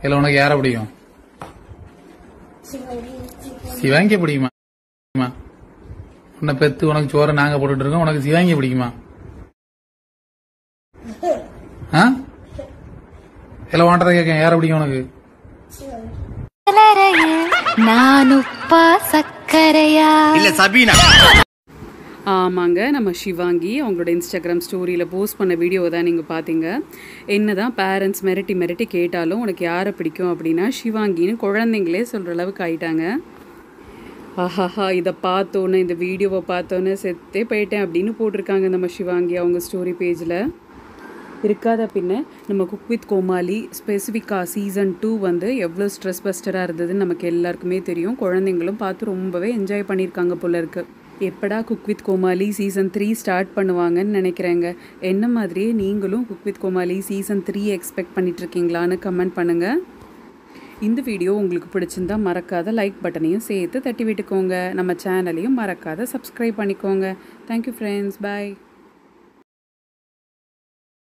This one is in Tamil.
இல்ல உனக்கு யார பிடிக்கும் சிவாங்கிய பிடிக்குமா உன்னை பெத்து உனக்கு சோறு நாங்க போட்டுட்டு இருக்கோம் உனக்கு சிவாங்கிய பிடிக்குமா ஆ இல்ல வாண்டதை கேட்க யார பிடிக்கும் உனக்கு நான் உப்பா சக்கரையா இல்ல சபீனா ஆமாங்க நம்ம சிவாங்கி அவங்களோட இன்ஸ்டாகிராம் ஸ்டோரியில் போஸ்ட் பண்ண வீடியோவை தான் நீங்கள் பார்த்தீங்க என்ன தான் பேரண்ட்ஸ் மிரட்டி மிரட்டி கேட்டாலும் உனக்கு யாரை பிடிக்கும் அப்படின்னா சிவாங்கின்னு குழந்தைங்களே சொல்கிற அளவுக்கு ஆயிட்டாங்க ஆஹாஹா இதை பார்த்தோன்னே இந்த வீடியோவை பார்த்தோன்னே செத்தே போயிட்டேன் அப்படின்னு போட்டிருக்காங்க நம்ம சிவாங்கி அவங்க ஸ்டோரி பேஜில் இருக்காத பின்ன நம்ம குக் வித் கோமாளி ஸ்பெசிஃபிக்காக சீசன் டூ வந்து எவ்வளோ ஸ்ட்ரெஸ் பஸ்டராக இருந்ததுன்னு நமக்கு எல்லாருக்குமே தெரியும் குழந்தைங்களும் பார்த்து ரொம்பவே என்ஜாய் பண்ணியிருக்காங்க போல இருக்கு எப்படா cook with Comali season three start பண்ணுவாங்கன்னு நினைக்கிறேங்க என்ன மாதிரியே நீங்களும் cook with Comali season three expect பண்ணிட்டு இருக்கீங்களான்னு கமெண்ட் பண்ணுங்கள் இந்த வீடியோ உங்களுக்கு பிடிச்சிருந்தா மறக்காத லைக் பட்டனையும் சேர்த்து தட்டி விட்டுக்கோங்க நம்ம சேனலையும் மறக்காத சப்ஸ்கிரைப் பண்ணிக்கோங்க தேங்க்யூ ஃப்ரெண்ட்ஸ் பாய்